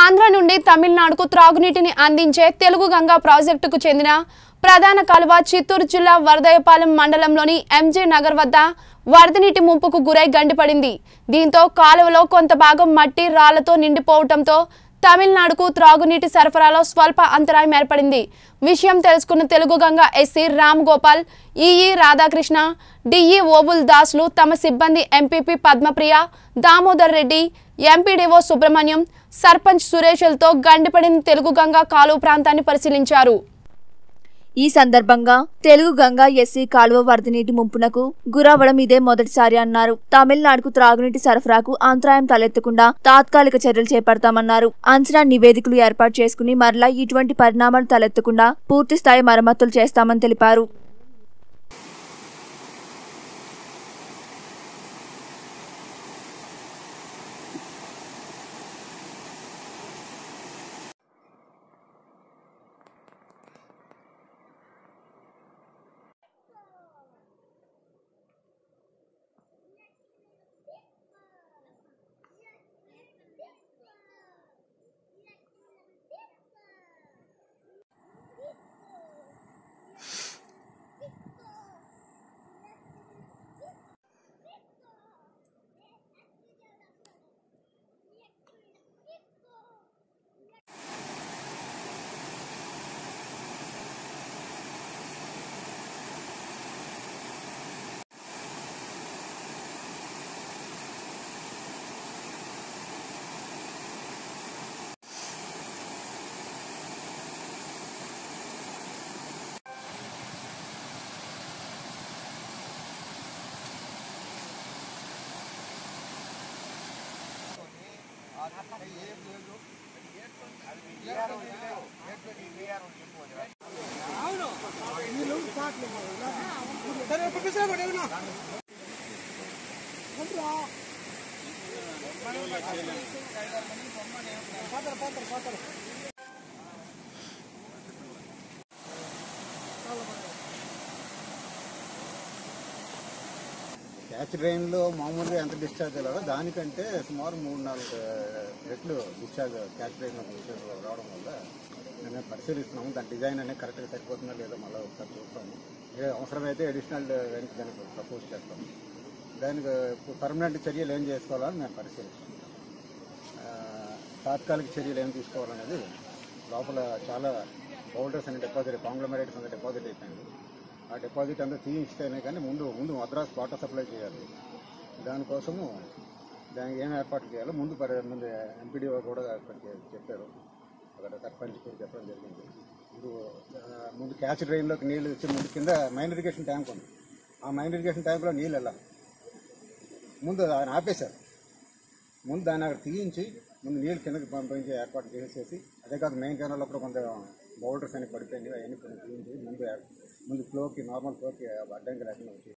ఆంధ్ర నుండి తమిళనాడుకు త్రాగునీటిని అందించే తెలుగు గంగా ప్రాజెక్టుకు చెందిన ప్రధాన కాలువ చిత్తూరు జిల్లా వరదయపాలెం మండలంలోని ఎంజే నగర్ వద్ద వరద నీటి ముంపుకు గురై గండిపడింది దీంతో కాలువలో కొంత భాగం మట్టి రాళ్లతో నిండిపోవడంతో తమిళనాడుకు త్రాగునీటి సరఫరాలో స్వల్ప అంతరాయం ఏర్పడింది విషయం తెలుసుకున్న Telugu Ganga SE Ram Gopal EE Radhakrishna DE Obul దాస్లు తమ సిబ్బంది ఎంపీపీ పద్మప్రియ దామోదర్ రెడ్డి ఎంపీడీఓ సుబ్రహ్మణ్యం సర్పంచ్ సురేష్లతో గండిపడిన తెలుగు గంగా కాలువ ప్రాంతాన్ని పరిశీలించారు ఈ సందర్భంగా తెలుగు గంగా ఎస్సీ కాలువ వరద నీటి ముంపునకు గురవ్వడం ఇదే మొదటిసారి అన్నారు తమిళనాడుకు త్రాగునీటి సరఫరాకు అంతరాయం తలెత్తకుండా తాత్కాలిక చర్యలు చేపడతామన్నారు అంచనా నివేదికలు ఏర్పాటు చేసుకుని మరలా ఇటువంటి పరిణామాలు తలెత్తకుండా పూర్తి స్థాయి మరమ్మతులు చేస్తామని తెలిపారు క్యాచ్ డ్రైన్లో మామూలుగా ఎంత డిశ్చార్జ్ అయ్యారో దానికంటే సుమారు మూడు నాలుగు రెట్లు డిశ్చార్జ్ క్యాచ్ డ్రైన్లో డిశ్చార్జ్ రావడం వల్ల మేము పరిశీలిస్తున్నాము దాని డిజైన్ అనేది కరెక్ట్గా సరిపోతుందా లేదో మళ్ళీ ఒకసారి చూస్తాము ఏ అవసరమైతే అడిషనల్ వెనక్కి దానికి ప్రపోజ్ చేస్తాము దానికి పర్మనెంట్ చర్యలు ఏం చేసుకోవాలని మేము పరిశీలిస్తాం ఆ, తాత్కాలిక చర్యలు ఏం తీసుకోవాలనేది లోపల చాలా బౌల్డర్స్ అనే డిపాజిట్ కాంగ్లమరేట్స్ అనే డిపాజిట్ అయిపోయింది ఆ డిపాజిట్ అంతా తీయిస్తేనే కానీ ముందు ముందు మద్రాస్ వాటర్ సప్లై చేయాలి దానికోసము దానికి ఏం ఏర్పాటు చేయాలో ముందు పరి ముందు ఎంపీడీఓ కూడా అక్కడికి చెప్పారు అక్కడ సర్పంచ్ కూడా చెప్పడం జరిగింది ఇప్పుడు ఆ, ముందు క్యాచ్ డ్రైన్లోకి నీళ్ళు వచ్చి ముందు కింద మైన్ ఇరిగేషన్ ట్యాంక్ ఉంది ఆ మైన్ ఇరిగేషన్ ట్యాంక్లో నీళ్ళు వెళ్ళాలి ముందు ఆయన ఆపేశారు ముందు దాన్ని అక్కడ తీయించి ముందు నీళ్ళు కిందకి పంపించి ఏర్పాటు చేసేసి అదే కాదు మెయిన్ కెనాల్లో కూడా కొంత బౌల్డర్స్ అని పడిపోయింది అవన్నీ కొన్ని తీయించి ముందు ముందు ఫ్లోకి నార్మల్ ఫ్లోకి అడ్డంకి లేకుండా వచ్చి